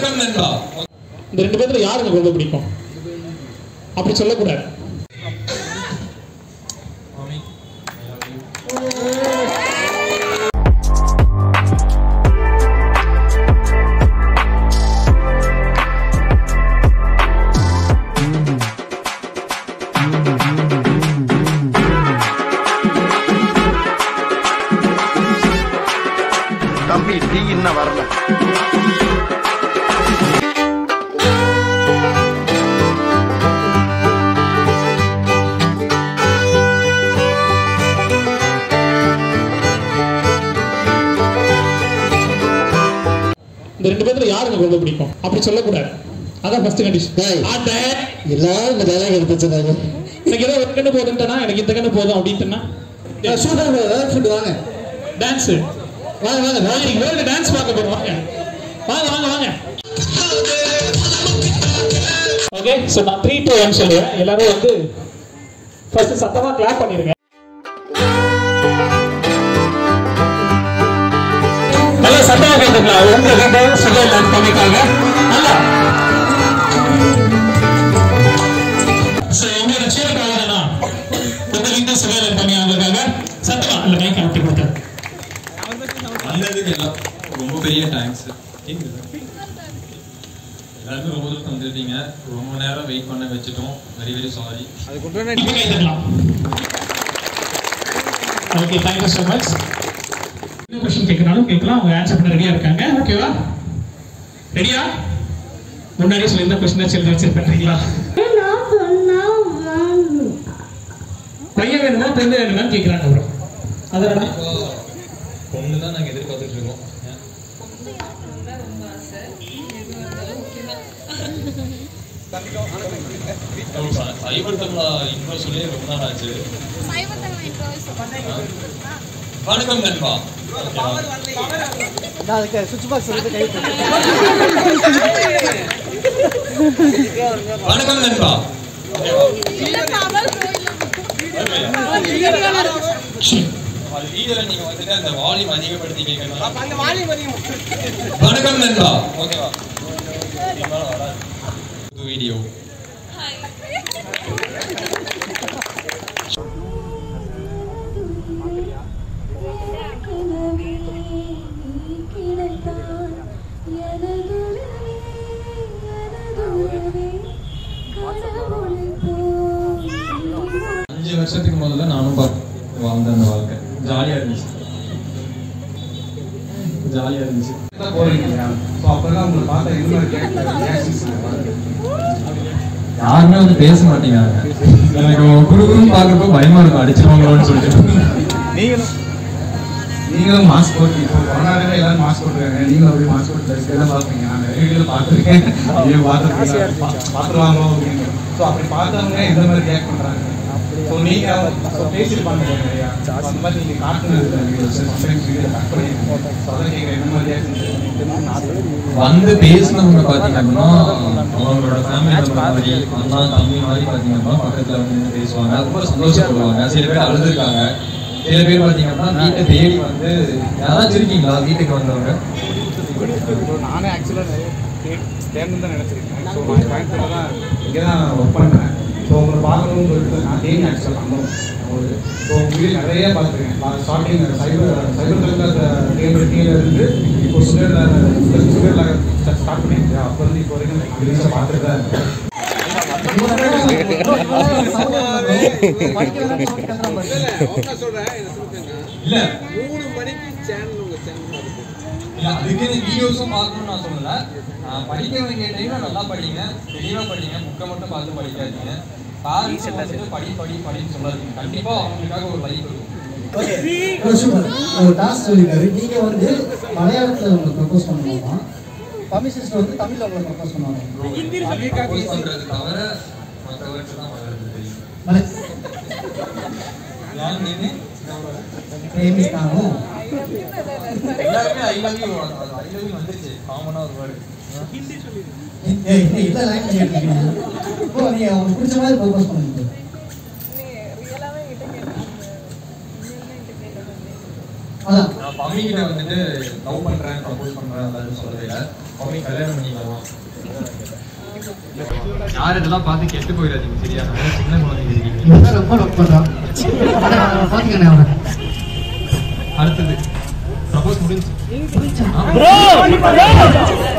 வணக்கம் நண்பா இந்த ரெண்டு பேர்த்துல யாருக்கு உங்களுக்கு ரொம்ப பிடிக்கும் அப்படி சொல்லக்கூடாது தம்பி டீ இன்னும் வரல இந்த ரெண்டு பேர்த்துல யாருக்கு ரொம்ப பிடிக்கும் அப்படி சொல்லக்கூடாது அதான் ஃபர்ஸ்ட் கண்டிஷன் எல்லாரும் இந்த டைலாக் எடுத்துச்சாங்க எனக்கு ஏதோ ஒரு கண்ணு போதுன்ட்டனா எனக்கு இந்த கண்ணு போதும் அப்படின்ட்டுனா சூப்பர் ஃபுட் வாங்க டான்ஸ் வாங்க வாங்க நாளைக்கு வேர்ல்டு டான்ஸ் பார்க்க போறோம் வாங்க வாங்க வாங்க வாங்க ஓகே ஸோ நான் த்ரீ டூ ஒன் சொல்லுவேன் எல்லாரும் வந்து ஃபர்ஸ்ட் சத்தமா கிளாப் பண்ணிருங்க நல்லா சத்தமா கேட்டுங்களா உங்க வீட்டை சுகர் பண்ணிக்காங்க நல்லா ஸோ உங்களோட சீரக்காக தானா உங்க வீட்டை சுகர் பண்ணி அவங்களுக்காக சத்தமா இல்லை மைக் அப்படி கொடுத்தாரு வந்ததுக்கு எல்லாம் ரொம்ப பெரிய தேங்க்ஸ் எல்லாருமே ரொம்ப தூரம் வந்துருக்கீங்க ரொம்ப நேரம் வெயிட் பண்ண வச்சுட்டோம் வெரி வெரி சாரி இப்போ கேட்டுக்கலாம் ஓகே தேங்க்யூ ஸோ மச் என்ன கொஸ்டின் கேட்கறாலும் கேட்கலாம் அவங்க ஆன்சர் பண்ண ரெடியா இருக்காங்க ஓகேவா ரெடியா முன்னாடி சொல்லி இந்த கொஸ்டின் எழுதி வச்சிருப்பீங்களா பையன் வேணுமா பெண் வேணுமான்னு கேட்கறாங்க ப்ரோ அதனால பொண்ணு தான் நாங்கள் எதிர்பார்த்துட்டு இருக்கோம் சைபர் தமிழா இன்ட்ரோ சொல்லி ரொம்ப நாள் ஆச்சு வணக்கம் நண்பா அதுக்கு சுவிட்ச் பாக்ஸ் வந்து கை வணக்கம் நண்பா அது வீடியோல நீங்க வந்துட்டு அந்த வால்யூம் அதிகப்படுத்தி கேட்கணும் வணக்கம் நண்பா ஓகேவா புது வீடியோ அஞ்சு வருஷத்துக்கு முதல்ல நானும் பார்த்து வாழ்ந்த அந்த வாழ்க்கை ஜாலியா இருந்துச்சு ஜாலியா இருந்துச்சு போறீங்க இல்லையா ஸோ அப்பெல்லாம் உங்களை பார்த்தா என்ன மாதிரி ரியாக்ஷன்ஸ் யாருமே வந்து பேச மாட்டேங்கிறாங்க எனக்கு குறுகுறுன்னு பார்க்கறப்போ பயமா இருக்கும் அடிச்சிருவாங்களோன்னு சொல்லிட்டு நீங்களும் நீங்களும் மாஸ்க் போட்டு இப்போ கொரோனாவே எல்லாரும் மாஸ்க் போட்டுருக்காங்க நீங்களும் அப்படியே மாஸ்க் போட்டு எல்லாம் பார்ப்பீங்க நான் நிறைய வீடியோ பார்த்துருக்கேன் ஐயோ பார்த்துருக்கேன் பார்த்துருவாங்களோ அப்படின்னு ஸோ அப்படி பார்த்தவங்க எந்த மாதிரி ரியாக்ட் பண்ணுறாங்க ஸோ நீங்கள் ஸோ பேசியிருப்பாங்க போல நிறையா So, அந்த மாதிரி நீங்கள் காட்டுனது சம்டைம்ஸ் வீடியோ கட் பண்ணி ஸோ அதான் கேட்குறேன் என்ன மாதிரி ரியாக்ஷன் வந்து பேசினவங்க பாத்தீங்க அப்படின்னா அவங்களோட ஃபேமிலி மெம்பர் மாதிரி அண்ணா தம்பி மாதிரி பாத்தீங்க அப்படின்னா பக்கத்துல வந்து நின்னு பேசுவாங்க ரொம்ப சந்தோஷப்படுவாங்க சில பேர் அழுதுருக்காங்க சில பேர் பாத்தீங்க அப்படின்னா வீட்டை தேடி வந்து யாராச்சும் இருக்கீங்களா வீட்டுக்கு வந்தவங்க நானே ஆக்சுவலாக நிறைய கேக் தேர்ந்து தான் நினச்சிருக்கேன் ஸோ நான் கோயம்புத்தூர் தான் இங்கே தான் ஒர்க் பண்ணுறேன் ஸோ உங்களை பார்க்கணும்னு சொல்லிட்டு நான் தேனி ஆக்சுவலாக பண்ணணும் ஒரு ஸோ உங்கள் வீடு நிறைய பார்த்துருக்கேன் ஸ்டார்டிங் சைபர் சைபர் தளத்தில் கேபிள் இருந்து இப்போ சுகர் சுகர் ஸ்டார்ட் பண்ணியிருக்கேன் அப்போ இருந்து இப்போ வரைக்கும் நான் ரீல்ஸை பார்த்துட்டு தான் இருக்கேன் இல்ல இல்ல அதுக்கு வீடியோஸும் பார்க்கணும்னு நான் சொல்லல ஆஹ் படிக்க வேண்டிய டைம்ல நல்லா படிங்க தெளிவா படிங்க புக்கை மட்டும் பார்த்து படிக்காதீங்க பாருங்க வந்துட்டு படி படி படின்னு சொல்லாதீங்க கண்டிப்பா அவங்களுக்காக ஒரு லைஃப் இருக்கும் சூப்பர் ஒரு டாஸ்க் சொல்லியிருக்காரு நீங்க வந்து மலையாளத்துல உங்களுக்கு ப்ரப்போஸ் பண்ணணுமா தமிழ் சிஸ்டர் வந்து தமிழ்ல உங்களுக்கு ப்ரப்போஸ் பண்ணுவாங்க ப்ரப்போஸ் பண்றது தவிர மற்றவருக்கு தான் வளர்றது தெரியும் மலை யார் நீங்க பிரேமிக்காகவும் எல்லாருமே I love you I love you வந்துருச்சு காமனா ஒரு வேர்டு ஏய் ஏய், இல்ல லாங்குவேஜ் எடுத்துக்கீங்க இப்போ நீங்க உங்களுக்கு பிடிச்ச மாதிரி ப்ரப்போஸ் பண்ணுங்க அதான் நான் மம்மி கிட்ட வந்துட்டு லவ் பண்றேன் ப்ரப்போஸ் பண்றேன் அப்படின்னு சொல்லவே இல்லை அவங்க கல்யாணம் பண்ணிக்கலாமா யார் இதெல்லாம் பார்த்து கெட்டு போயிடாதீங்க சரியா நிறைய சின்ன குழந்தைங்க இருக்கீங்க இவன் ரொம்ப லவ் பண்றான் பாத்தீங்கண்ணே அவனை அடுத்தது ப்ரப்போஸ் முடிஞ்சு ஆமா.